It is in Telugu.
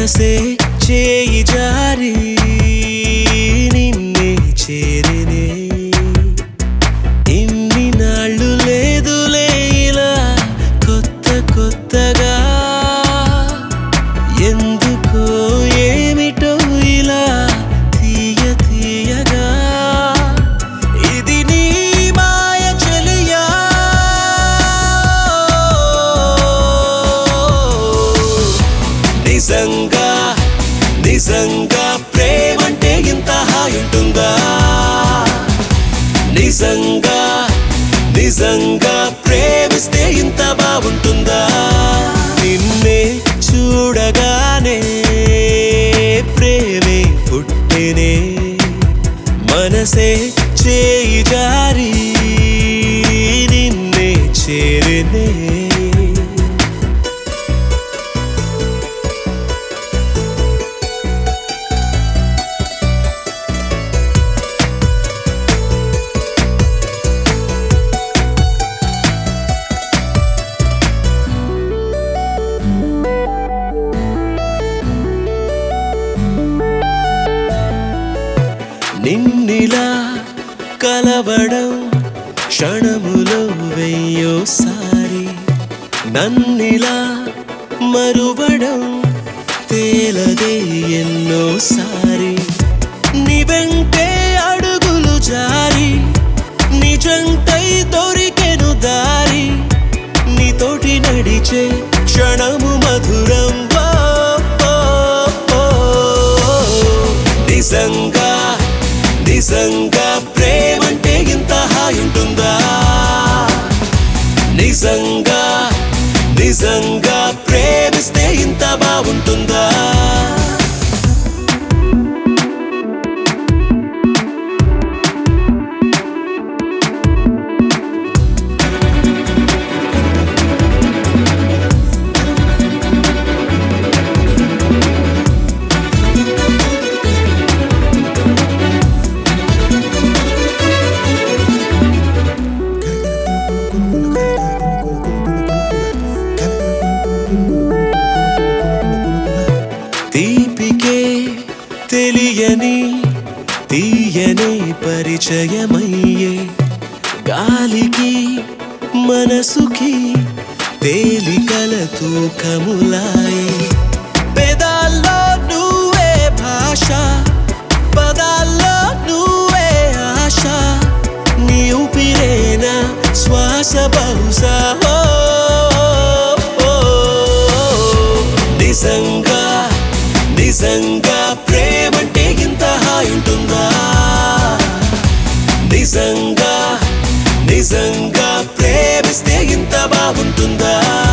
మనసే చేయి జారి నిన్నే చేరినే ఇన్ని నాళ్ళు లేదులే ఇలా కొత్త కొత్తగా ఎందుకో ఏమిటో ఇలా తీయ తీయగా ఇది నీ మాయ చెలియా నిజంగా నిజంగా ప్రేమంటే ఇంత హాయుంటుందా నిజంగా నిజంగా ప్రేమిస్తే ఇంత బాగుంటుందా నిన్నే చూడగానే ప్రేమే పుట్టినే మనసే చేయి జారి నిన్నే చేరినే నిన్నిలా కలవడం క్షణములో వెయ్యోసారి నన్నిలా మరువడం తేలదే ఎన్నోసారి నీ వెంటే అడుగులు జారి నిజంటై దొరికెను దారి నీతోటి నడిచే క్షణము మధురం ఓ, ఓ, ఓ. నిజంగా నిజంగా ప్రేమంటే ఇంత హాయుంటుందా నిజంగా నిజంగా ప్రేమిస్తే ఇంత బాగుంటుందా తీపికే తెలియని తీయని పరిచయమయ్యే గాలికి మనసుకి తేలికల తూకములాయి పెదాల్లో నువ్వే భాష పదాల్లో నువ్వే ఆశ నీ ఊపిరేనా శ్వాస బహుశా ఓ, ఓ, ఓ. నిజంగా నిజంగా ప్రేమంటే ఇంత హాయుంటుందా నిజంగా నిజంగా ప్రేమిస్తే ఇంత బాగుంటుందా